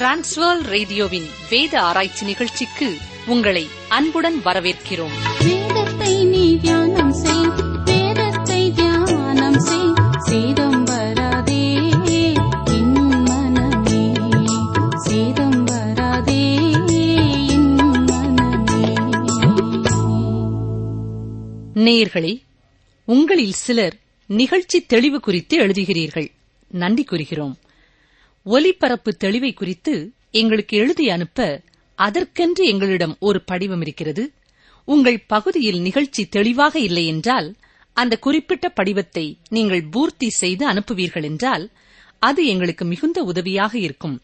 transfer ரேடியோவின் வேத ஆராய்ச்சி நிகழ்ச்சிக்கு உங்களை அன்புடன் வரவேற்கிறோம் வேதத்தை நீ தியானம் செய் வேதத்தை தியானம் செய் சேதம் வராதே என் மனமே சேதம் வராதே என் மனமே நேயர்களே உங்களில் சிலர் நிகழ்ச்சி தெளிவு குறித்து எழுதுகிறீர்கள் நன்றி கூறுகிறோம் ஒலிபரப்பு தெளிவை குறித்து எங்களுக்கு எழுதி அனுப்ப அதற்கென்று எங்களிடம் ஒரு படிவம் இருக்கிறது உங்கள் பகுதியில் நிகழ்ச்சி தெளிவாக இல்லை என்றால் அந்த குறிப்பிட்ட படிவத்தை நீங்கள் பூர்த்தி செய்து அனுப்புவீர்கள் என்றால் அது எங்களுக்கு மிகுந்த உதவியாக இருக்கும்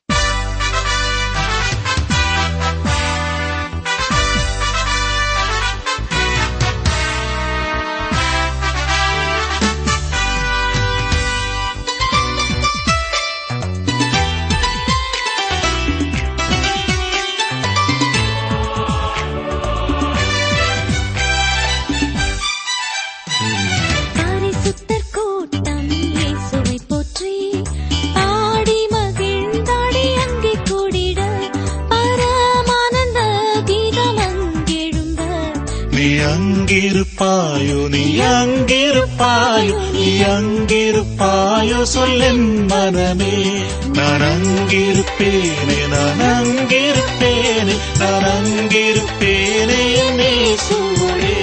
பரிசுத்தர் கூட்டம் இயேசுவை போற்றி பாடி மகிழ்ந்தாடி அங்கே கூடிட பரமானந்த கீதம் அங்கெழும்ப நீ அங்கிருப்பாயோ நீ அங்கிருப்பாயோ நீ அங்கிருப்பாயோ சொல்லென் மனமே நான் அங்கிருப்பேனே நான் அங்கிருப்பேனே நான் அங்கிருப்பேனே என்னே சூழே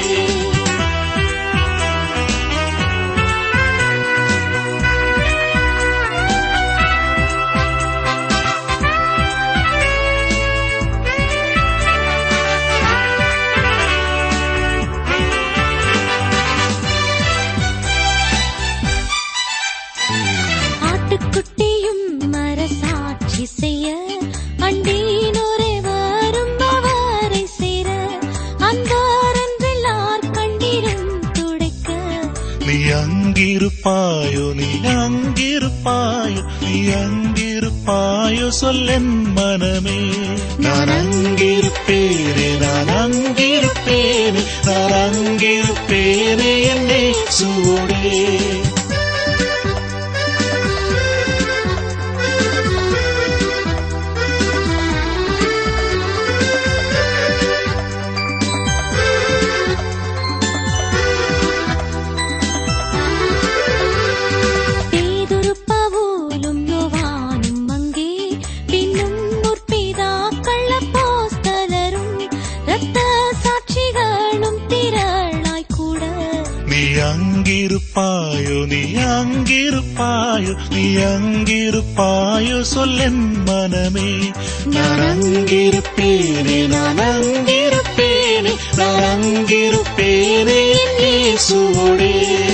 ஆட்டுக்குட்டியும் மரசாட்சி செய்ய அண்டீனோரே வரும் அவரை சேர அந்தாரென்றெல்லார் கண்ணீரும் துடைக்க நீ அங்கிருப்பாயோ நீ அங்கிருப்பாயோ நீ அங்கிருப்பாயோ சொல்லென் மனமே நான் அங்கிருப்பேனே நான் அங்கிருப்பேனே நான் அங்கிருப்பேனே என்னே சூடே பேதுரு பவுலும் யோவானும் அங்கே பின்னும் முற்பிதாக்கள் அப்போஸ்தலரும் இரத்த சாட்சிகளும் திரளாய் கூட நீ அங்கிருப்பாயோ நீ அங்கிருப்பாயோ நீ அங்கிருப்பாயோ சொல்லென் மனமே நான் அங்கிருப்பேனே நான் அங்கிருப்பேனே நான் அங்கிருப்பேனே என் இயேசுவோடே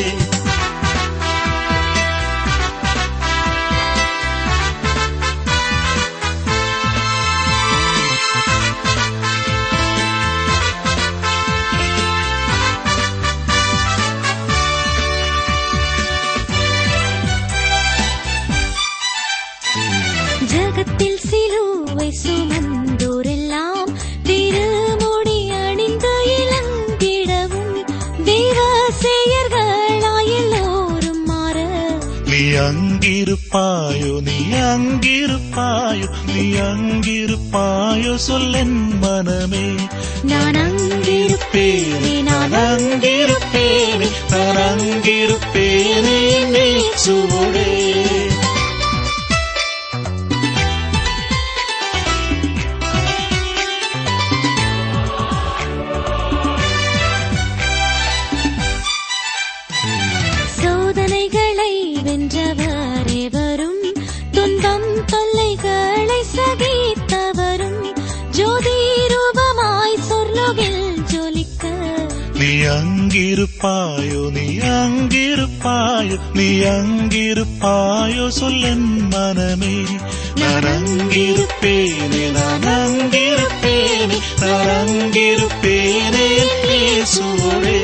ஜகத்தில் சிலுவை சுமந்தோரெல்லாம் திருமுடி அணிந்து இளங்கிடவும் தேவ செயர்களாயெல்லோரும் மாற நீ அங்கிருப்பாயோ நீ அங்கிருப்பாயோ நீ அங்கிருப்பாயோ சொல்லென் மனமே நான் அங்கிருப்பேனே நான் அங்கிருப்பேனே நான் அங்கிருப்பேனே என் இயேசுவோடே சோதனைகளை வென்றவரே வரும் துன்பம் தொல்லைகளை சகித்தவரும் ஜோதி ரூபமாய் சொர்லோகில் ஜொலிக்க நீ அங்கிருப்பாயோ நீ அங்கிருப்பாயோ நீ அங்கிருப்பாயோ சொல்லென் மனமே நான் அங்கிருப்பேனே நான் அங்கிருப்பேனே நான் அங்கிருப்பேனே என் இயேசுவோடே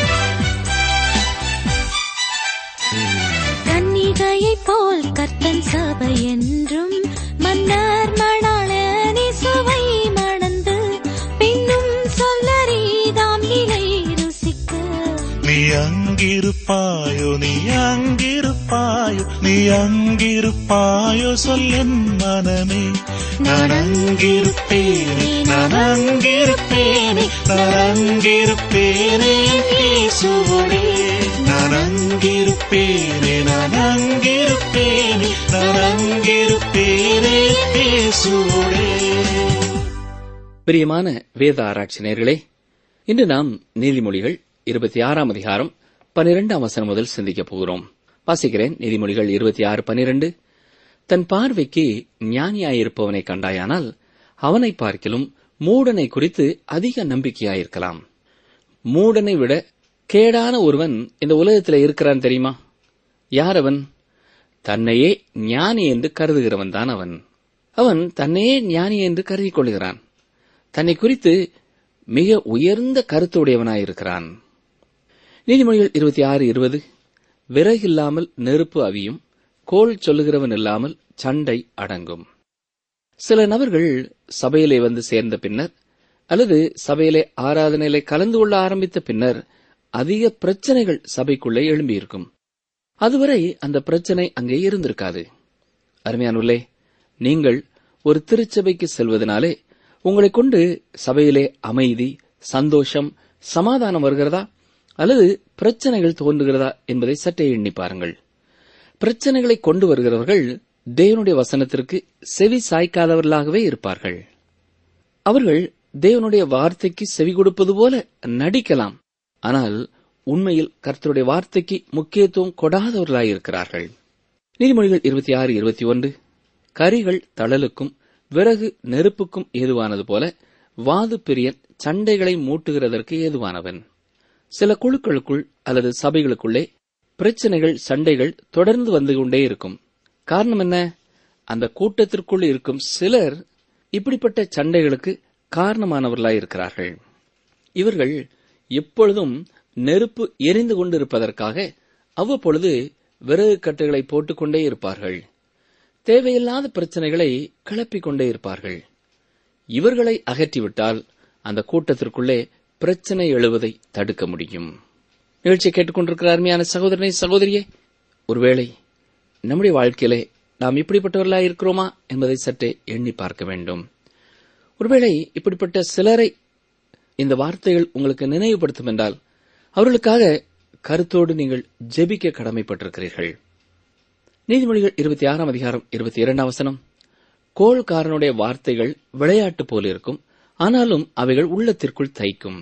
கன்னிகையைப் போல் கர்த்தன் சபை என்றும் மன்னர் மணாளனி சுவை மணந்து பின்னும் சொல்லரீதாம் நிலை ருசிக்க நீ அங்கிருப்பாயோ நீ அங்கிருப்பாயோ நீ அங்கிருப்பாயோ சொல்லென் மனமே நான் அங்கிருப்பேனே நான் அங்கிருப்பேனே நான் அங்கிருப்பேனே இயேசுவோடே நான் அங்கிருப்பேனே நான் அங்கிருப்பேனே நான் அங்கிருப்பேனே இயேசுவோடே பிரியமான வேத ஆராய்ச்சி நேயர்களே இன்று நாம் நீதிமொழிகள் இருபத்தி ஆறாம் அதிகாரம் பனிரெண்டாம் வசனம் முதல் சிந்திக்கப் போகிறோம் வாசிக்கிறேன் நீதிமொழிகள் இருபத்தி ஆறு பனிரெண்டு தன் பார்வைக்கு ஞானியாயிருப்பவனை கண்டாயானால் அவனை பார்க்கிலும் மூடனை குறித்து அதிக நம்பிக்கையாயிருக்கலாம் மூடனை விட கேடான ஒருவன் இந்த உலகத்தில் இருக்கிறான் தெரியுமா யார் அவன் தன்னையே ஞானி என்று கருதுகிறவன் தான் அவன் அவன் தன்னையே ஞானி என்று கருதிக் கொள்கிறான் தன்னை குறித்து மிக உயர்ந்த கருத்துடையவனாயிருக்கிறான் நீதிமொழிகள் இருபத்தி ஆறு இருபது விறகில்லாமல் நெருப்பு அவியும் கோல் சொல்லுகிறவன் இல்லாமல் சண்டை அடங்கும் சில நபர்கள் சபையிலே வந்து சேர்ந்த பின்னர் அல்லது சபையிலே ஆராதனையிலே கலந்து கொள்ள ஆரம்பித்த பின்னர் அதிக பிரச்சனைகள் சபைக்குள்ளே எழும்பியிருக்கும் அதுவரை அந்த பிரச்சனை அங்கே இருந்திருக்காது அருமையானுள்ளே நீங்கள் ஒரு திருச்சபைக்கு செல்வதனாலே உங்களை கொண்டு சபையிலே அமைதி சந்தோஷம் சமாதானம் வருகிறதா அல்லது பிரச்சனைகள் தோன்றுகிறதா என்பதை சற்றே எண்ணி பாருங்கள் பிரச்சனைகளை கொண்டு வருகிறவர்கள் தேவனுடைய வசனத்திற்கு செவி சாய்க்காதவர்களாகவே இருப்பார்கள் அவர்கள் தேவனுடைய வார்த்தைக்கு செவி கொடுப்பது போல நடிக்கலாம் ஆனால் உண்மையில் கர்த்தருடைய வார்த்தைக்கு முக்கியத்துவம் கொடாதவர்களாயிருக்கிறார்கள் நீதிமொழிகள் இருபத்தி ஆறு இருபத்தி ஒன்று கரிகள் தழலுக்கும் விறகு நெருப்புக்கும் ஏதுவானது போல வாது பிரியன் சண்டைகளை மூட்டுகிறதற்கு ஏதுவானவன் சில குழுக்களுக்குள் அல்லது சபைகளுக்குள்ளே பிரச்சனைகள் சண்டைகள் தொடர்ந்து வந்து கொண்டே இருக்கும் காரணம் என்ன அந்த கூட்டத்திற்குள் இருக்கும் சிலர் இப்படிப்பட்ட சண்டைகளுக்கு காரணமானவர்களாயிருக்கிறார்கள் இவர்கள் எப்பொழுதும் நெருப்பு எரிந்து கொண்டிருப்பதற்காக அவ்வப்பொழுது விறகு கட்டுகளை போட்டுக்கொண்டே இருப்பார்கள் தேவையில்லாத பிரச்சனைகளை கிளப்பிக் கொண்டே இருப்பார்கள் இவர்களை அகற்றிவிட்டால் அந்த கூட்டத்திற்குள்ளே பிரச்சனை எழுவதை தடுக்க முடியும் நிகழ்ச்சியை கேட்டுக்கொண்டிருக்கிற அருமையான சகோதரனை சகோதரியே ஒருவேளை நம்முடைய வாழ்க்கையிலே நாம் இப்படிப்பட்டவர்களாக இருக்கிறோமா என்பதை சற்றே எண்ணி பார்க்க வேண்டும் ஒருவேளை இப்படிப்பட்ட சிலரை இந்த வார்த்தைகள் உங்களுக்கு நினைவுபடுத்தும் என்றால் அவர்களுக்காக கருத்தோடு நீங்கள் ஜெபிக்க கடமைப்பட்டிருக்கிறீர்கள் நீதிமொழிகள் இருபத்தி ஆறாம் அதிகாரம் இருபத்தி இரண்டாம் வசனம் கோள்காரனுடைய வார்த்தைகள் விளையாட்டு போல இருக்கும் ஆனாலும் அவைகள் உள்ளத்திற்குள் தைக்கும்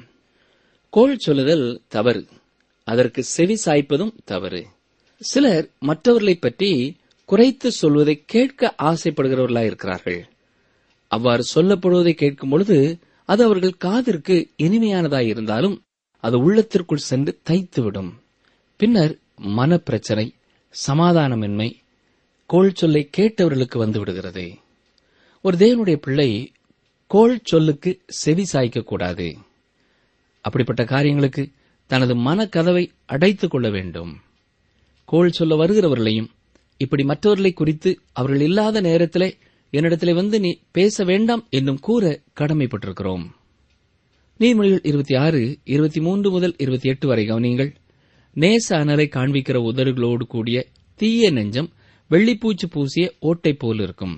கோள் சொல்லுதல் தவறு அதற்கு செவி சாய்ப்பதும் தவறு சிலர் மற்றவர்களைப் பற்றி குறைத்து சொல்வதை கேட்க ஆசைப்படுகிறவர்களாயிருக்கிறார்கள் அவ்வாறு சொல்லப்படுவதை கேட்கும் பொழுது அது அவர்கள் காதிற்கு இனிமையானதாயிருந்தாலும் அது உள்ளத்திற்குள் சென்று தைத்துவிடும் பின்னர் மனப்பிரச்சனை சமாதானமின்மை கோள் சொல்லை கேட்டவர்களுக்கு வந்துவிடுகிறது ஒரு தேவனுடைய பிள்ளை கோள் சொல்லுக்கு செவி சாய்க்க கூடாது அப்படிப்பட்ட காரியங்களுக்கு தனது மனக்கதவை அடைத்துக் கொள்ள வேண்டும் கோள் சொல்ல வருகிறவர்களையும் இப்படி மற்றவர்களை குறித்து அவர்கள் இல்லாத நேரத்திலே என்னிடத்திலே வந்து நீ பேச வேண்டாம் என்றும் கூற கடமைப்பட்டிருக்கிறோம் நீதிமொழிகள் இருபத்தி ஆறு இருபத்தி மூன்று முதல் இருபத்தி எட்டு வரை கவனியுங்கள் நேச அனலை காண்பிக்கிற உதடுகளோடு கூடிய தீய நெஞ்சம் வெள்ளிப்பூச்சு பூசிய ஓட்டை போல் இருக்கும்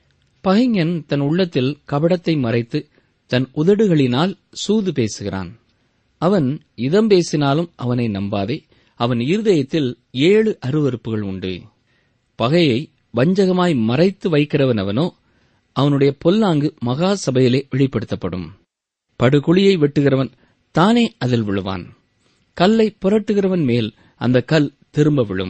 பகைஞன் தன் உள்ளத்தில் கபடத்தை மறைத்து தன் உதடுகளினால் சூது பேசுகிறான் அவன் இதம் பேசினாலும் அவனை நம்பாதே அவன் இருதயத்தில் ஏழு அருவருப்புகள் உண்டு பகையை வஞ்சகமாய் மறைத்து வைக்கிறவன் அவனோ அவனுடைய பொல்லாங்கு மகா சபையிலே வெளிப்படுத்தப்படும் படுகுழியை வெட்டுகிறவன் தானே அதில் விழுவான் கல்லை புரட்டுகிறவன் மேல் அந்த கல் திரும்ப விழும்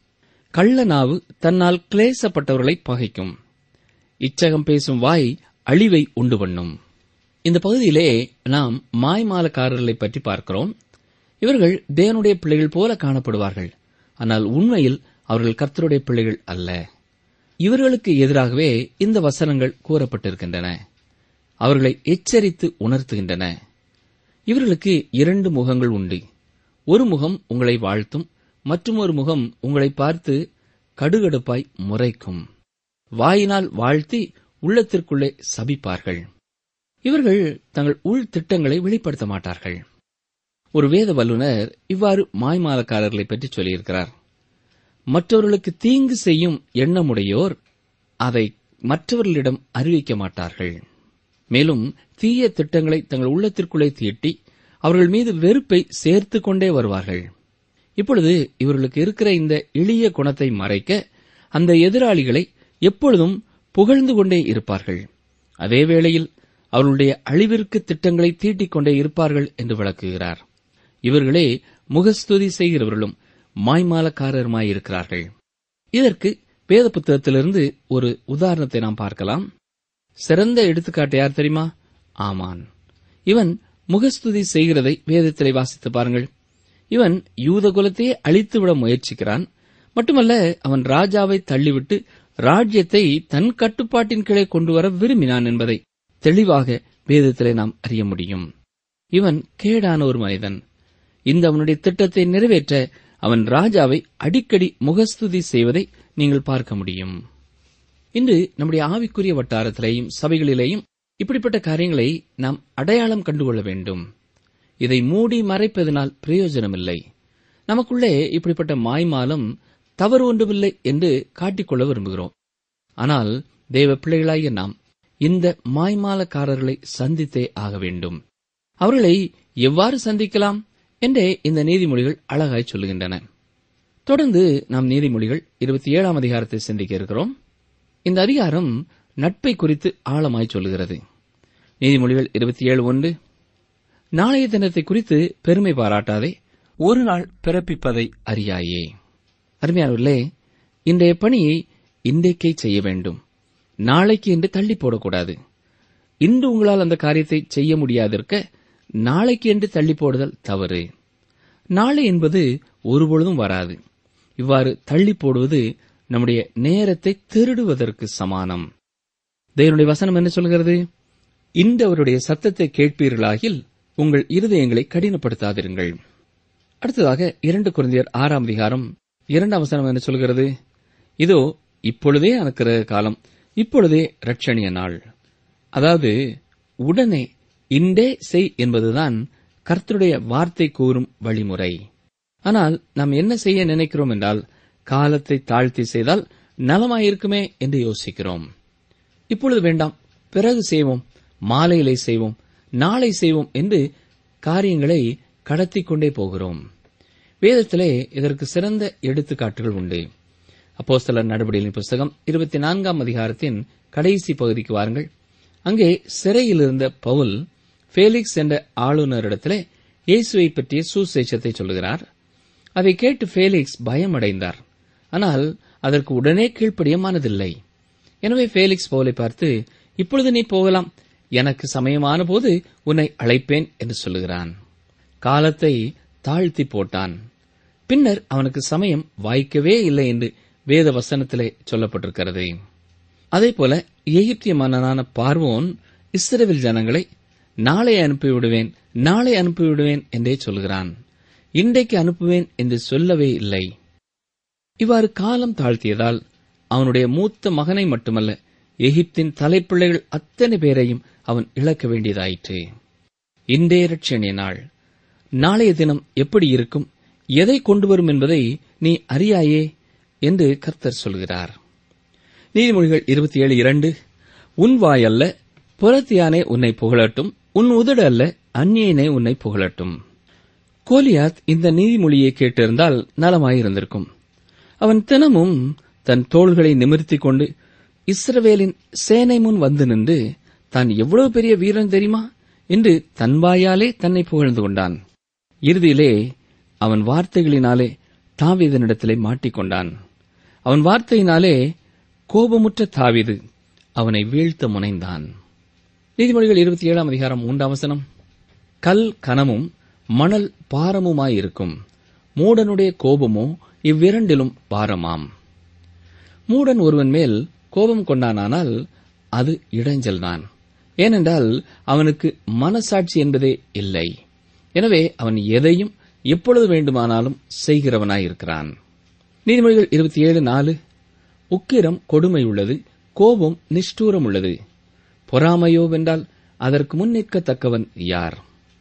கள்ள நாவு தன்னால் கிளேசப்பட்டவர்களை பகைக்கும் இச்சகம் பேசும் வாய் அழிவை உண்டு பண்ணும் இந்த பகுதியிலே நாம் மாய்மாலக்காரர்களை பற்றி பார்க்கிறோம் இவர்கள் தேவனுடைய பிள்ளைகள் போல காணப்படுவார்கள் ஆனால் உண்மையில் அவர்கள் கர்த்தருடைய பிள்ளைகள் அல்ல இவர்களுக்கு எதிராகவே இந்த வசனங்கள் கூறப்பட்டிருக்கின்றன அவர்களை எச்சரித்து உணர்த்துகின்றன இவர்களுக்கு இரண்டு முகங்கள் உண்டு ஒரு முகம் உங்களை வாழ்த்தும் மற்றும் ஒரு முகம் உங்களை பார்த்து கடுகடுப்பாய் முறைக்கும் வாயினால் வாழ்த்தி உள்ளத்திற்குள்ளே சபிப்பார்கள் இவர்கள் தங்கள் உள் திட்டங்களை வெளிப்படுத்த மாட்டார்கள் ஒரு வேத வல்லுனர் இவ்வாறு மாய்மாலக்காரர்களை பற்றி சொல்லியிருக்கிறார் மற்றவர்களுக்கு தீங்கு செய்யும் எண்ணமுடையோர் அதை மற்றவர்களிடம் அறிவிக்க மாட்டார்கள் மேலும் தீய திட்டங்களை தங்கள் உள்ளத்திற்குள்ளே தீட்டி அவர்கள் மீது வெறுப்பை சேர்த்துக் கொண்டே வருவார்கள் இப்பொழுது இவர்களுக்கு இருக்கிற இந்த எளிய குணத்தை மறைக்க அந்த எதிராளிகளை எப்பொழுதும் புகழ்ந்து கொண்டே இருப்பார்கள் அதே வேளையில் அவர்களுடைய அழிவிற்கு திட்டங்களை தீட்டிக் கொண்டே இருப்பார்கள் என்று விளக்குகிறார் இவர்களே முகஸ்துதி செய்கிறவர்களும் மாய்மாலக்காரருமாயிருக்கிறார்கள் இதற்கு வேத புத்தகத்திலிருந்து ஒரு உதாரணத்தை நாம் பார்க்கலாம் சிறந்த எடுத்துக்காட்டு யார் தெரியுமா ஆமான் இவன் முகஸ்துதி செய்கிறதை வேதத்திலே வாசித்து பாருங்கள் இவன் யூத குலத்தையே அழித்துவிட முயற்சிக்கிறான் மட்டுமல்ல அவன் ராஜாவை தள்ளிவிட்டு ராஜ்யத்தை தன் கட்டுப்பாட்டின் கீழே கொண்டு வர விரும்பினான் என்பதை தெளிவாக வேதத்திலே நாம் அறிய முடியும் இவன் கேடான ஒரு மனிதன் இந்த அவனுடைய திட்டத்தை நிறைவேற்ற அவன் ராஜாவை அடிக்கடி முகஸ்துதி செய்வதை நீங்கள் பார்க்க முடியும் இன்று நம்முடைய ஆவிக்குரிய வட்டாரத்திலேயும் சபைகளிலேயும் இப்படிப்பட்ட காரியங்களை நாம் அடையாளம் கண்டுகொள்ள வேண்டும் இதை மூடி மறைப்பதனால் பிரயோஜனமில்லை நமக்குள்ளே இப்படிப்பட்ட மாய்மாலம் தவறு ஒன்றுமில்லை என்று காட்டிக்கொள்ள விரும்புகிறோம் ஆனால் தேவ பிள்ளைகளாகிய நாம் இந்த மாய்மாலக்காரர்களை சந்தித்தே ஆக வேண்டும் அவர்களை எவ்வாறு சந்திக்கலாம் என்றே இந்த நீதிமொழிகள் அழகாய் சொல்லுகின்றன தொடர்ந்து நாம் நீதிமொழிகள் இருபத்தி ஏழாம் அதிகாரத்தை சிந்திக்க இருக்கிறோம் இந்த அதிகாரம் நட்பை குறித்து ஆழமாய் சொல்லுகிறது நீதிமொழிகள் இருபத்தி ஏழு ஒன்று நாளைய தினத்தை குறித்து பெருமை பாராட்டாதே ஒரு நாள் பிறப்பிப்பதை அறியாயே அருமையானவர்களே இன்றைய பணியை இன்றைக்கே செய்ய வேண்டும் நாளைக்கு என்று தள்ளி போடக்கூடாது இன்று உங்களால் அந்த காரியத்தை செய்ய முடியாதிருக்க நாளைக்கு என்று தள்ளி போடுதல் தவறு நாளை என்பது ஒருபொழுதும் வராது இவ்வாறு தள்ளி போடுவது நம்முடைய நேரத்தை திருடுவதற்கு சமானம் தேவனுடைய வசனம் என்ன சொல்கிறது இன்று அவருடைய சத்தத்தை கேட்பீர்களாகில் உங்கள் இருதயங்களை கடினப்படுத்தாதிருங்கள் அடுத்ததாக இரண்டு குழந்தையர் ஆறாம் அதிகாரம் இரண்டாம் வசனம் என்ன சொல்கிறது இதோ இப்பொழுதே அனுக்கிற காலம் இப்பொழுதே ரட்சணிய நாள் அதாவது உடனே இன்றே செய் என்பதுதான் கர்த்தருடைய வார்த்தை கூறும் வழிமுறை ஆனால் நாம் என்ன செய்ய நினைக்கிறோம் என்றால் காலத்தை தாழ்த்தி செய்தால் நலமாயிருக்குமே என்று யோசிக்கிறோம் இப்பொழுது வேண்டாம் பிறகு செய்வோம் மாலையிலே செய்வோம் நாளை செய்வோம் என்று காரியங்களை கடத்திக் கொண்டே போகிறோம் வேதத்திலே இதற்கு சிறந்த எடுத்துக்காட்டுகள் உண்டு அப்போஸ்தலர் நடவடிக்கையின் புஸ்தகம் இருபத்தி நான்காம் அதிகாரத்தின் கடைசி பகுதிக்கு வாருங்கள் அங்கே சிறையில் இருந்த பவுல் ஃபேலிக்ஸ் என்ற ஆளுநரிடத்திலே இயேசுவை பற்றிய சுசேஷத்தை சொல்லுகிறார் அதை கேட்டு ஃபேலிக்ஸ் பயமடைந்தார் ஆனால் அதற்கு உடனே கீழ்ப்படிய மனதில்லை எனவே ஃபேலிக்ஸ் பவுலை பார்த்து இப்பொழுது நீ போகலாம் எனக்கு சமயமான போது உன்னை அழைப்பேன் என்று சொல்லுகிறான் காலத்தை தாழ்த்தி போட்டான் பின்னர் அவனுக்கு சமயம் வாய்க்கவே இல்லை என்று வேத வசனத்திலே சொல்லப்பட்டிருக்கிறது அதேபோல எகிப்திய மன்னனான பார்வோன் இஸ்ரேல் ஜனங்களை நாளை அனுப்பிவிடுவேன் நாளை அனுப்பிவிடுவேன் என்றே சொல்கிறான் இன்றைக்கு அனுப்புவேன் என்று சொல்லவே இல்லை இவ்வாறு காலம் தாழ்த்தியதால் அவனுடைய மூத்த மகனை மட்டுமல்ல எகிப்தின் தலைப்பிள்ளைகள் அத்தனை பேரையும் அவன் இழக்க வேண்டியதாயிற்று இன்றே ரட்சணிய நாள் நாளைய தினம் எப்படி இருக்கும் எதை கொண்டு வரும் என்பதை நீ அறியாயே என்று கர்த்தர் சொல்கிறார் நீதிமொழிகள் இருபத்தி ஏழு இரண்டு உன் வாய் அல்ல புறத்தியானே உன்னை புகழட்டும் உன் உதடு அல்ல அந்நியனே உன்னை புகழட்டும் கோலியாத் இந்த நீதிமொழியை கேட்டிருந்தால் நலமாயிருந்திருக்கும் அவன் தினமும் தன் தோள்களை நிமிர்த்திக் கொண்டு இஸ்ரவேலின் சேனை முன் வந்து நின்று தான் எவ்வளவு பெரிய வீரன் தெரியுமா என்று தன் வாயாலே தன்னை புகழ்ந்து கொண்டான் இறுதியிலே அவன் வார்த்தைகளினாலே தாவீதனிடத்திலே மாட்டிக்கொண்டான் அவன் வார்த்தையினாலே கோபமுற்ற தாவீது அவனை வீழ்த்த முனைந்தான் நீதிமொழிகள் இருபத்தி ஏழாம் அதிகாரம் மூன்றாம் வசனம் கல் கனமும் மணல் பாரமுமாயிருக்கும் மூடனுடைய கோபமோ இவ்விரண்டிலும் பாரமாம் மூடன் ஒருவன் மேல் கோபம் கொண்டானானால் அது இடைஞ்சல்தான் ஏனென்றால் அவனுக்கு மனசாட்சி என்பதே இல்லை எனவே அவன் எதையும் எப்பொழுது வேண்டுமானாலும் செய்கிறவனாயிருக்கிறான் நீதிமொழிகள் இருபத்தி ஏழு நாலு உக்கிரம் கொடுமை உள்ளது கோபம் நிஷ்டூரம் உள்ளது பொறாமையோ வென்றால் அதற்கு முன் நிற்கத்தக்கவன் யார்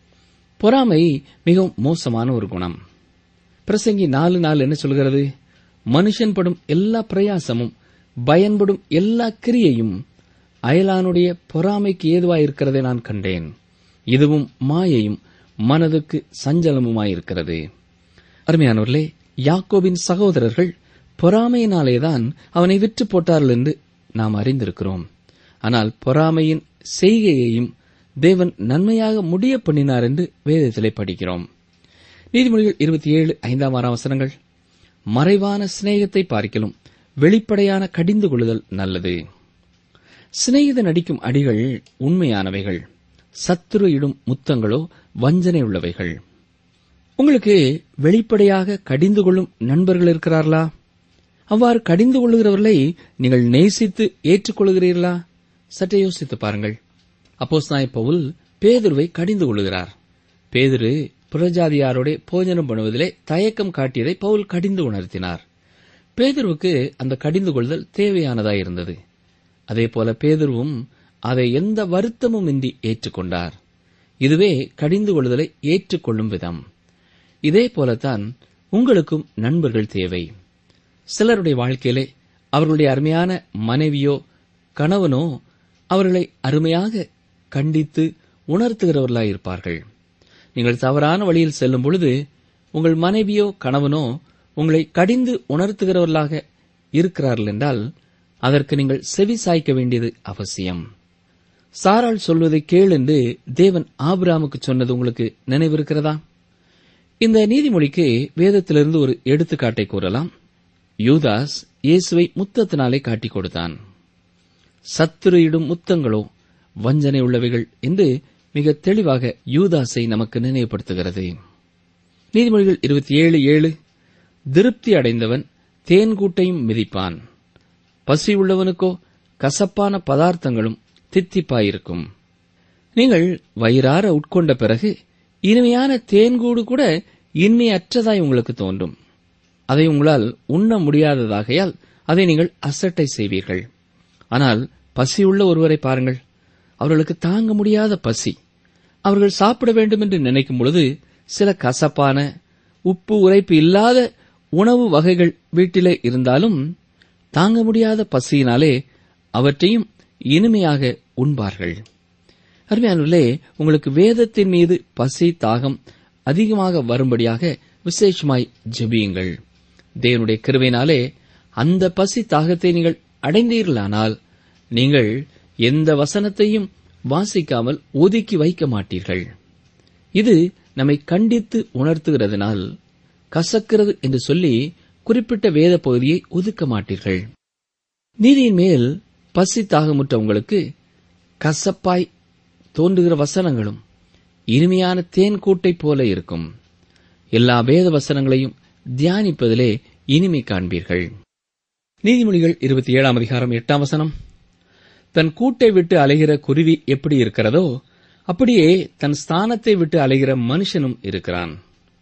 பொறாமை மிகவும் மோசமான ஒரு குணம் பிரசங்கி நாலு நாள் என்ன சொல்கிறது மனுஷன் படும் எல்லா பிரயாசமும் பயன்படும் எல்லா கிரியையும் அயலானுடைய பொறாமைக்கு ஏதுவாயிருக்கிறதை நான் கண்டேன் இதுவும் மாயையும் மனதுக்கு சஞ்சலமுமாயிருக்கிறது அருமையானவர்களே யாக்கோபின் சகோதரர்கள் பொறாமையினாலேதான் அவனை விற்று போட்டார்கள் என்று நாம் அறிந்திருக்கிறோம் ஆனால் பொறாமையின் செய்கையையும் தேவன் நன்மையாக முடிய பண்ணினார் என்று வேதத்திலே படிக்கிறோம் நீதிமொழிகள் இருபத்தி ஏழு ஐந்தாம் ஆறாம் வசனங்கள் மறைவான சிநேகத்தை பார்க்கிலும் வெளிப்படையான கடிந்து கொள்ளுதல் நல்லது சிநேகிதன் அடிக்கும் அடிகள் உண்மையானவைகள் சத்துரு இடும் முத்தங்களோ வஞ்சனை உள்ளவைகள் உங்களுக்கு வெளிப்படையாக கடிந்து கொள்ளும் நண்பர்கள் இருக்கிறார்களா அவ்வாறு கடிந்து கொள்ளுகிறவர்களை நீங்கள் நேசித்து ஏற்றுக்கொள்கிறீர்களா சற்றே யோசித்து பாருங்கள் அப்போஸ் நாய் பவுல் பேதுருவை கடிந்து கொள்ளுகிறார் பேதுரு புறஜாதியாரோட போஜனம் பண்ணுவதிலே தயக்கம் காட்டியதை பவுல் கடிந்து உணர்த்தினார் பேதுருவுக்கு அந்த கடிந்து கொள்தல் தேவையானதாயிருந்தது அதேபோல பேதுருவும் அதை எந்த வருத்தமும் இன்றி ஏற்றுக்கொண்டார் இதுவே கடிந்து கொள்ளுதலை ஏற்றுக்கொள்ளும் விதம் இதே போலத்தான் உங்களுக்கும் நண்பர்கள் தேவை சிலருடைய வாழ்க்கையிலே அவர்களுடைய அருமையான மனைவியோ கணவனோ அவர்களை அருமையாக கண்டித்து உணர்த்துகிறவர்களாயிருப்பார்கள் நீங்கள் தவறான வழியில் செல்லும் பொழுது உங்கள் மனைவியோ கணவனோ உங்களை கடிந்து உணர்த்துகிறவர்களாக இருக்கிறார்கள் என்றால் அதற்கு நீங்கள் செவி சாய்க்க வேண்டியது அவசியம் சாராள் சொல்வதை கேள் என்று தேவன் ஆபிராமுக்கு சொன்னது உங்களுக்கு நினைவிருக்கிறதா இந்த நீதிமொழிக்கு வேதத்திலிருந்து ஒரு எடுத்துக்காட்டை கூறலாம் யூதாஸ் இயேசுவை முத்தத்தினாலே காட்டிக் கொடுத்தான் சத்துருயிடும் முத்தங்களோ வஞ்சனை உள்ளவைகள் என்று மிக தெளிவாக யூதாஸை நமக்கு நினைவுபடுத்துகிறது நீதிமொழிகள் இருபத்தி ஏழு ஏழு திருப்தி அடைந்தவன் தேன்கூட்டையும் மிதிப்பான் பசி உள்ளவனுக்கோ கசப்பான பதார்த்தங்களும் தித்திப்பாயிருக்கும் நீங்கள் வயிறார உட்கொண்ட பிறகு இனிமையான தேன்கூடு கூட இனிமையற்றதாய் உங்களுக்கு தோன்றும் அதை உங்களால் உண்ண முடியாததாகையால் அதை நீங்கள் அசட்டை செய்வீர்கள் ஆனால் பசியுள்ள ஒருவரை பாருங்கள் அவர்களுக்கு தாங்க முடியாத பசி அவர்கள் சாப்பிட வேண்டும் என்று நினைக்கும் பொழுது சில கசப்பான உப்பு உரைப்பு இல்லாத உணவு வகைகள் வீட்டிலே இருந்தாலும் தாங்க முடியாத பசியினாலே அவற்றையும் இனிமையாக உண்பார்கள் அருமையானவர்களே உங்களுக்கு வேதத்தின் மீது பசி தாகம் அதிகமாக வரும்படியாக விசேஷமாய் ஜெபியுங்கள் தேவனுடைய கிருபையினாலே அந்த பசி தாகத்தை நீங்கள் அடைந்தீர்களானால் நீங்கள் எந்த வசனத்தையும் வாசிக்காமல் ஒதுக்கி வைக்க மாட்டீர்கள் இது நம்மை கண்டித்து உணர்த்துகிறதுனால் கசக்கிறது என்று சொல்லி குறிப்பிட்ட வேத பகுதியை ஒதுக்க மாட்டீர்கள் நீதியின் மேல் பசி தாகமுற்ற உங்களுக்கு கசப்பாய் தோன்றுகிற வசனங்களும் இனிமையான தேன் கூட்டைப் போல இருக்கும் எல்லா வேத வசனங்களையும் தியானிப்பதிலே இனிமை காண்பீர்கள் நீதிமொழிகள் இருபத்தி ஏழாம் அதிகாரம் எட்டாம் வசனம் தன் கூட்டை விட்டு அலைகிற குருவி எப்படி இருக்கிறதோ அப்படியே தன் ஸ்தானத்தை விட்டு அலைகிற மனுஷனும் இருக்கிறான்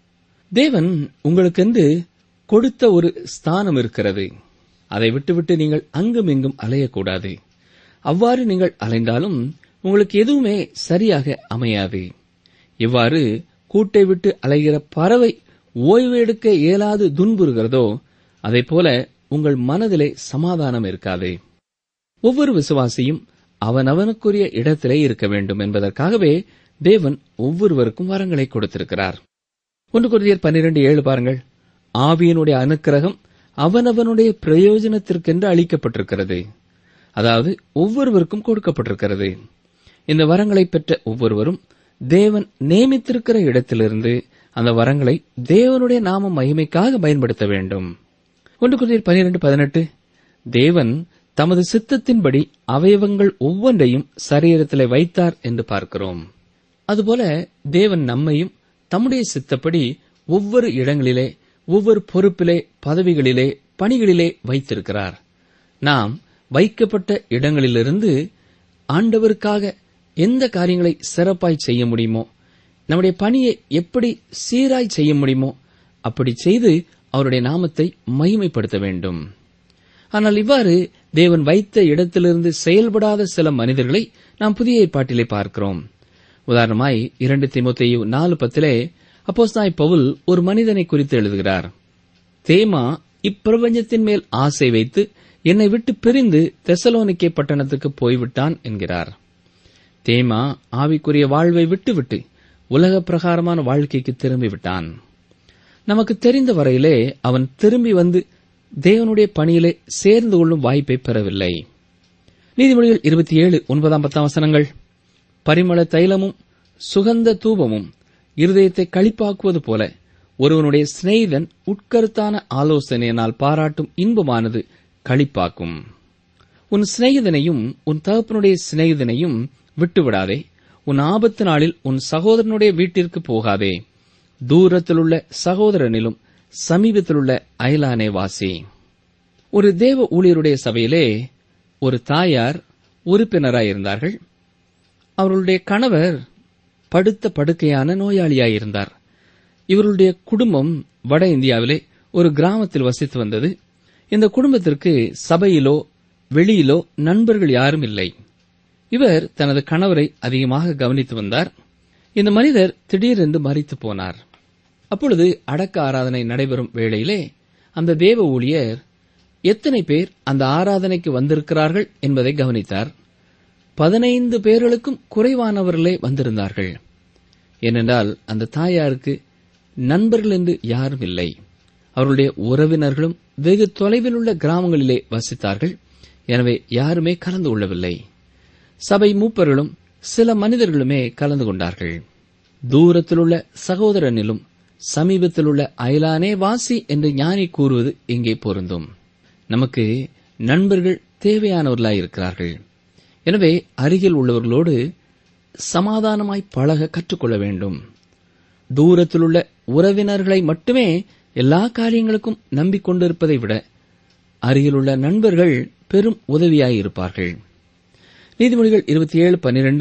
தேவன் உங்களுக்கென்று கொடுத்த ஒரு ஸ்தானம் இருக்கிறது அதை விட்டுவிட்டு நீங்கள் அங்கும் இங்கும் அலையக்கூடாது அவ்வாறு நீங்கள் அலைந்தாலும் உங்களுக்கு எதுவுமே சரியாக அமையாது இவ்வாறு கூட்டை விட்டு அலைகிற பறவை ஓய்வு எடுக்க இயலாது துன்புறுகிறதோ போல உங்கள் மனதிலே சமாதானம் இருக்காது ஒவ்வொரு விசுவாசியும் அவனவனுக்குரிய இடத்திலே இருக்க வேண்டும் என்பதற்காகவே தேவன் ஒவ்வொருவருக்கும் வரங்களை கொடுத்திருக்கிறார் ஒன்று குருதியர் பன்னிரண்டு ஏழு பாருங்கள் ஆவியனுடைய அனுக்கிரகம் அவனவனுடைய பிரயோஜனத்திற்கென்று அளிக்கப்பட்டிருக்கிறது அதாவது ஒவ்வொருவருக்கும் கொடுக்கப்பட்டிருக்கிறது இந்த வரங்களை பெற்ற ஒவ்வொருவரும் தேவன் நியமித்திருக்கிற இடத்திலிருந்து அந்த வரங்களை தேவனுடைய நாம மகிமைக்காக பயன்படுத்த வேண்டும் ஒன்று குதிர் பனிரெண்டு பதினெட்டு தேவன் தமது சித்தத்தின்படி அவயவங்கள் ஒவ்வொன்றையும் சரீரத்திலே வைத்தார் என்று பார்க்கிறோம் அதுபோல தேவன் நம்மையும் தம்முடைய சித்தப்படி ஒவ்வொரு இடங்களிலே ஒவ்வொரு பொறுப்பிலே பதவிகளிலே பணிகளிலே வைத்திருக்கிறார் நாம் வைக்கப்பட்ட இடங்களிலிருந்து ஆண்டவருக்காக எந்த காரியங்களை சிறப்பாய் செய்ய முடியுமோ நம்முடைய பணியை எப்படி சீராய் செய்ய முடியுமோ அப்படி செய்து அவருடைய நாமத்தை மகிமைப்படுத்த வேண்டும் ஆனால் இவ்வாறு தேவன் வைத்த இடத்திலிருந்து செயல்படாத சில மனிதர்களை நாம் புதிய ஏற்பாட்டிலே பார்க்கிறோம் உதாரணமாய் இரண்டு திமுத்தையு நாலு பத்திலே அப்போஸ்தாய் பவுல் ஒரு மனிதனை குறித்து எழுதுகிறார் தேமா இப்பிரபஞ்சத்தின் மேல் ஆசை வைத்து என்னை விட்டு பிரிந்து தெசலோனிக்கே பட்டணத்துக்கு போய்விட்டான் என்கிறார் தேமா ஆவிக்குரிய வாழ்வை விட்டுவிட்டு உலக பிரகாரமான வாழ்க்கைக்கு திரும்பிவிட்டான் நமக்கு தெரிந்த வரையிலே அவன் திரும்பி வந்து தேவனுடைய பணியிலே சேர்ந்து கொள்ளும் வாய்ப்பை பெறவில்லை நீதிமொழிகள் இருபத்தி ஏழு ஒன்பதாம் பத்தாம் வசனங்கள் பரிமள தைலமும் சுகந்த தூபமும் இருதயத்தை களிப்பாக்குவது போல ஒருவனுடைய சிநேகிதன் உட்கருத்தான ஆலோசனையினால் பாராட்டும் இன்பமானது களிப்பாக்கும் உன் சிநேகிதனையும் உன் தகப்பனுடைய சிநேகிதனையும் விட்டுவிடாதே உன் ஆபத்து நாளில் உன் சகோதரனுடைய வீட்டிற்கு போகாதே தூரத்திலுள்ள சகோதரனிலும் சமீபத்திலுள்ள அயலானே வாசி ஒரு தேவ ஊழியருடைய சபையிலே ஒரு தாயார் உறுப்பினராயிருந்தார்கள் அவர்களுடைய கணவர் படுத்த படுக்கையான நோயாளியாயிருந்தார் இவர்களுடைய குடும்பம் வட இந்தியாவிலே ஒரு கிராமத்தில் வசித்து வந்தது இந்த குடும்பத்திற்கு சபையிலோ வெளியிலோ நண்பர்கள் யாரும் இல்லை இவர் தனது கணவரை அதிகமாக கவனித்து வந்தார் இந்த மனிதர் திடீரென்று மறித்து போனார் அப்பொழுது அடக்க ஆராதனை நடைபெறும் வேளையிலே அந்த தேவ ஊழியர் எத்தனை பேர் அந்த ஆராதனைக்கு வந்திருக்கிறார்கள் என்பதை கவனித்தார் பதினைந்து பேர்களுக்கும் குறைவானவர்களே வந்திருந்தார்கள் ஏனென்றால் அந்த தாயாருக்கு நண்பர்கள் என்று யாரும் இல்லை அவருடைய உறவினர்களும் வெகு தொலைவில் உள்ள கிராமங்களிலே வசித்தார்கள் எனவே யாருமே கலந்து கொள்ளவில்லை சபை மூப்பர்களும் சில மனிதர்களுமே கலந்து கொண்டார்கள் தூரத்திலுள்ள சகோதரனிலும் சமீபத்திலுள்ள அயலானே வாசி என்று ஞானி கூறுவது இங்கே பொருந்தும் நமக்கு நண்பர்கள் தேவையானவர்களாயிருக்கிறார்கள் எனவே அருகில் உள்ளவர்களோடு சமாதானமாய் பழக கற்றுக்கொள்ள வேண்டும் தூரத்திலுள்ள உறவினர்களை மட்டுமே எல்லா காரியங்களுக்கும் நம்பிக்கொண்டிருப்பதை விட அருகிலுள்ள நண்பர்கள் பெரும் உதவியாயிருப்பார்கள் நீதிமொழிகள் இருபத்தி ஏழு பன்னிரண்டு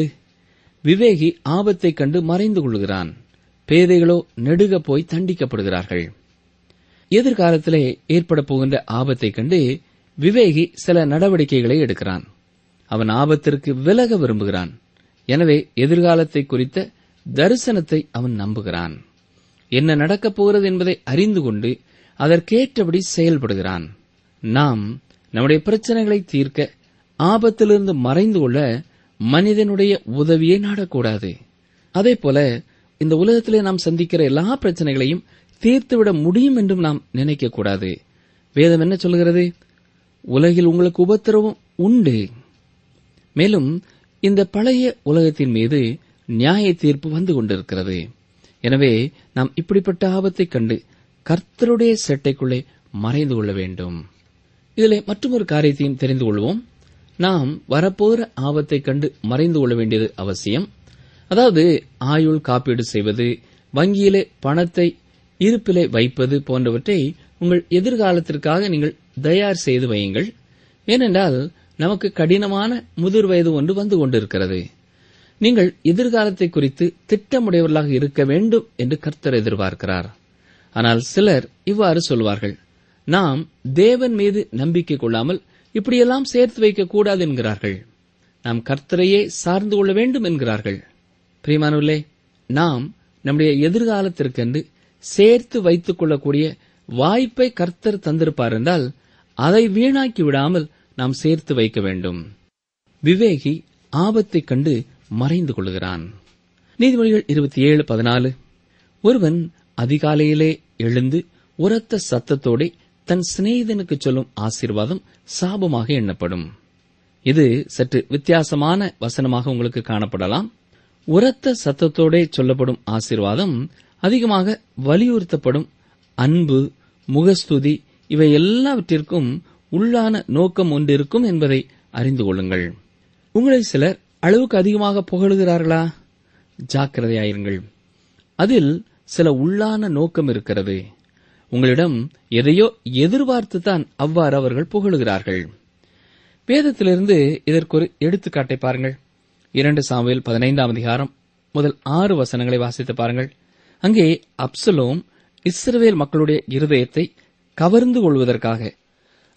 விவேகி ஆபத்தைக் கண்டு மறைந்து கொள்கிறான் பேதைகளோ நெடுக போய் தண்டிக்கப்படுகிறார்கள் எதிர்காலத்திலே ஏற்பட போகின்ற ஆபத்தைக் கண்டு விவேகி சில நடவடிக்கைகளை எடுக்கிறான் அவன் ஆபத்திற்கு விலக விரும்புகிறான் எனவே எதிர்காலத்தை குறித்த தரிசனத்தை அவன் நம்புகிறான் என்ன நடக்கப் போகிறது என்பதை அறிந்து கொண்டு அதற்கேற்றபடி செயல்படுகிறான் நாம் நம்முடைய பிரச்சனைகளை தீர்க்க ஆபத்திலிருந்து மறைந்து கொள்ள மனிதனுடைய உதவியை நாடக்கூடாது அதே போல இந்த உலகத்திலே நாம் சந்திக்கிற எல்லா பிரச்சனைகளையும் தீர்த்துவிட முடியும் என்றும் நாம் நினைக்கக்கூடாது வேதம் என்ன சொல்கிறது உலகில் உங்களுக்கு உபத்திரவம் உண்டு மேலும் இந்த பழைய உலகத்தின் மீது நியாய தீர்ப்பு வந்து கொண்டிருக்கிறது எனவே நாம் இப்படிப்பட்ட ஆபத்தைக் கண்டு கர்த்தருடைய செட்டைக்குள்ளே மறைந்து கொள்ள வேண்டும் இதிலே மற்றொரு காரியத்தையும் தெரிந்து கொள்வோம் நாம் வரப்போகிற ஆபத்தைக் கண்டு மறைந்து கொள்ள வேண்டியது அவசியம் அதாவது ஆயுள் காப்பீடு செய்வது வங்கியிலே பணத்தை இருப்பிலே வைப்பது போன்றவற்றை உங்கள் எதிர்காலத்திற்காக நீங்கள் தயார் செய்து வையுங்கள் ஏனென்றால் நமக்கு கடினமான முதிர் வயது ஒன்று வந்து கொண்டிருக்கிறது நீங்கள் எதிர்காலத்தை குறித்து திட்டமுடையவர்களாக இருக்க வேண்டும் என்று கர்த்தர் எதிர்பார்க்கிறார் ஆனால் சிலர் இவ்வாறு சொல்வார்கள் நாம் தேவன் மீது நம்பிக்கை கொள்ளாமல் இப்படியெல்லாம் சேர்த்து வைக்க கூடாது என்கிறார்கள் நாம் கர்த்தரையே சார்ந்து கொள்ள வேண்டும் என்கிறார்கள் பிரியமானவர்களே நாம் நம்முடைய எதிர்காலத்திற்கென்று சேர்த்து வைத்துக் கொள்ளக்கூடிய வாய்ப்பை கர்த்தர் தந்திருப்பார் என்றால் அதை வீணாக்கி விடாமல் நாம் சேர்த்து வைக்க வேண்டும் விவேகி ஆபத்தைக் கண்டு மறைந்து கொள்கிறான் நீதிமொழிகள் இருபத்தி ஏழு பதினாலு ஒருவன் அதிகாலையிலே எழுந்து உரத்த சத்தத்தோടെ தன் சிநேகிதனுக்கு சொல்லும் ஆசீர்வாதம் சாபமாக எண்ணப்படும் இது சற்று வித்தியாசமான வசனமாக உங்களுக்கு காணப்படலாம் உரத்த சத்தத்தோடே சொல்லப்படும் ஆசீர்வாதம் அதிகமாக வலியுறுத்தப்படும் அன்பு முகஸ்துதி இவை எல்லாவற்றிற்கும் உள்ளான நோக்கம் ஒன்றிருக்கும் என்பதை அறிந்து கொள்ளுங்கள் உங்களை சிலர் அளவுக்கு அதிகமாக புகழுகிறார்களா ஜாக்கிரதையாயிருங்கள் அதில் சில உள்ளான நோக்கம் இருக்கிறது உங்களிடம் எதையோ எதிர்பார்த்துத்தான் அவ்வாறு அவர்கள் புகழுகிறார்கள் வேதத்திலிருந்து இதற்கு ஒரு எடுத்துக்காட்டை பாருங்கள் இரண்டு சாமுவேல் பதினைந்தாம் அதிகாரம் முதல் ஆறு வசனங்களை வாசித்து பாருங்கள் அங்கே அப்சலோம் இஸ்ரவேல் மக்களுடைய இருதயத்தை கவர்ந்து கொள்வதற்காக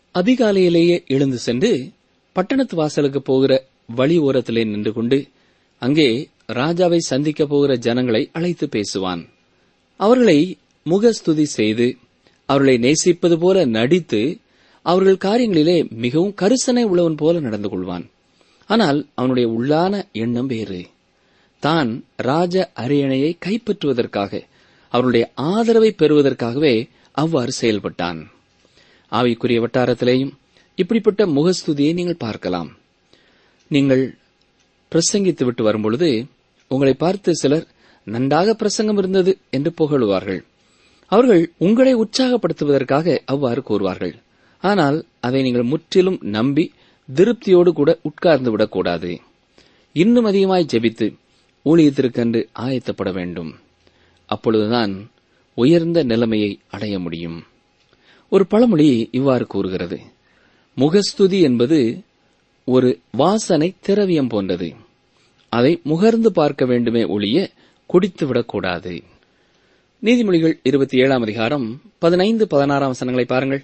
அதிகாலையிலேயே எழுந்து சென்று பட்டணத்து வாசலுக்கு போகிற வழி ஓரத்திலே நின்று கொண்டு அங்கே ராஜாவை சந்திக்கப் போகிற ஜனங்களை அழைத்து பேசுவான் அவர்களை முகஸ்துதி செய்து அவர்களை நேசிப்பது போல நடித்து அவர்கள் காரியங்களிலே மிகவும் கரிசனை உள்ளவன் போல நடந்து கொள்வான் ஆனால் அவனுடைய உள்ளான எண்ணம் வேறு தான் ராஜ அரியணையை கைப்பற்றுவதற்காக அவருடைய ஆதரவை பெறுவதற்காகவே அவ்வாறு செயல்பட்டான் ஆவிக்குரிய வட்டாரத்திலேயும் இப்படிப்பட்ட முகஸ்துதியை நீங்கள் பார்க்கலாம் நீங்கள் பிரசங்கித்து விட்டு வரும்பொழுது உங்களை பார்த்து சிலர் நன்றாக பிரசங்கம் இருந்தது என்று புகழுவார்கள் அவர்கள் உங்களை உற்சாகப்படுத்துவதற்காக அவ்வாறு கூறுவார்கள் ஆனால் அதை நீங்கள் முற்றிலும் நம்பி திருப்தியோடு கூட உட்கார்ந்து விடக்கூடாது இன்னும் அதிகமாய் ஜெபித்து ஊழியத்திற்கென்று ஆயத்தப்பட வேண்டும் அப்பொழுதுதான் உயர்ந்த நிலைமையை அடைய முடியும் ஒரு பழமொழி இவ்வாறு கூறுகிறது முகஸ்துதி என்பது ஒரு வாசனை திரவியம் போன்றது அதை முகர்ந்து பார்க்க வேண்டுமே ஒழிய குடித்துவிடக்கூடாது நீதிமொழிகள் இருபத்தி ஏழாம் அதிகாரம் பதினைந்து பதினாறாம் வசனங்களை பாருங்கள்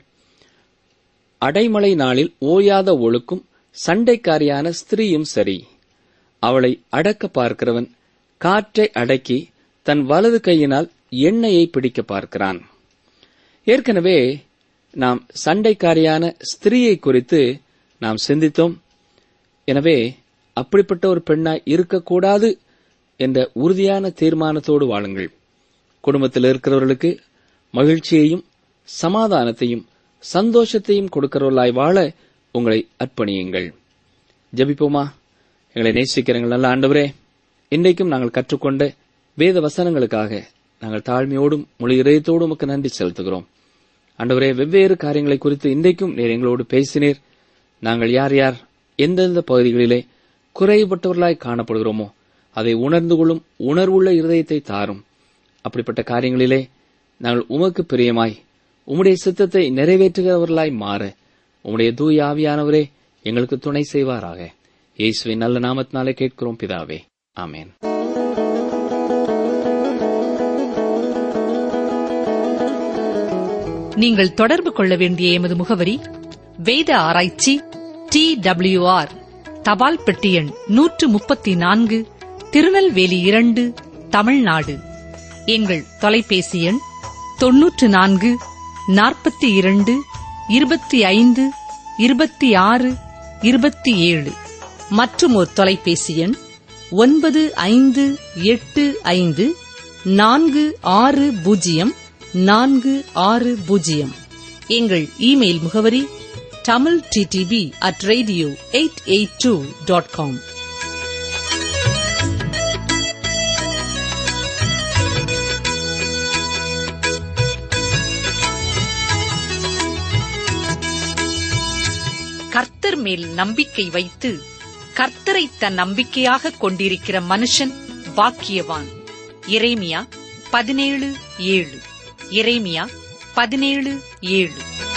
அடைமழை நாளில் ஓயாத ஒழுக்கும் சண்டைக்காரியான ஸ்திரீயும் சரி அவளை அடக்க பார்க்கிறவன் காற்றை அடக்கி தன் வலது கையினால் எண்ணெயை பிடிக்க பார்க்கிறான் ஏற்கனவே நாம் சண்டைக்காரியான ஸ்திரீயை குறித்து நாம் சிந்தித்தோம் எனவே அப்படிப்பட்ட ஒரு பெண்ணாய் இருக்கக்கூடாது என்ற உறுதியான தீர்மானத்தோடு வாழுங்கள் குடும்பத்தில் இருக்கிறவர்களுக்கு மகிழ்ச்சியையும் சமாதானத்தையும் சந்தோஷத்தையும் கொடுக்கிறவர்களாய் வாழ உங்களை அர்ப்பணியுங்கள் ஜெபிப்போமா எங்களை நேசிக்கிறங்கள் நல்ல ஆண்டவரே இன்றைக்கும் நாங்கள் கற்றுக்கொண்ட வேத வசனங்களுக்காக நாங்கள் தாழ்மையோடும் மொழி இதயத்தோடும் உமக்கு நன்றி செலுத்துகிறோம் ஆண்டவரே வெவ்வேறு காரியங்களை குறித்து இன்றைக்கும் நீர் எங்களோடு பேசினீர் நாங்கள் யார் யார் எந்தெந்த பகுதிகளிலே குறைபட்டவர்களாய் காணப்படுகிறோமோ அதை உணர்ந்து கொள்ளும் உணர்வுள்ள இருதயத்தை தாரும் அப்படிப்பட்ட காரியங்களிலே நாங்கள் உமக்கு பிரியமாய் உம்முடைய சித்தத்தை நிறைவேற்றுகிறவர்களாய் மாற உம்முடைய தூய ஆவியானவரே எங்களுக்கு துணை செய்வாராக இயேசுவின் நல்ல நாமத்தினாலே கேட்கிறோம் பிதாவே ஆமென் நீங்கள் தொடர்பு கொள்ள வேண்டிய எமது முகவரி வேத ஆராய்ச்சி டி ஆர் தபால் பெட்டி எண் நூற்று முப்பத்தி நான்கு திருநெல்வேலி இரண்டு தமிழ்நாடு எங்கள் தொலைபேசி எண் தொன்னூற்று நான்கு நாற்பத்தி இரண்டு இருபத்தி ஐந்து இருபத்தி ஆறு இருபத்தி ஏழு மற்றும் ஒரு தொலைபேசி எண் ஒன்பது ஐந்து எட்டு ஐந்து நான்கு ஆறு பூஜ்ஜியம் நான்கு ஆறு பூஜ்ஜியம் எங்கள் இமெயில் முகவரி Tamil DTV at radio eight eight two dot com கர்த்தர் மேல் நம்பிக்கை வைத்து கர்த்தரை தன் நம்பிக்கையாக கொண்டிருக்கிற மனுஷன் பாக்கியவான் எரேமியா பதினேழு ஏழு எரேமியா பதினேழு ஏழு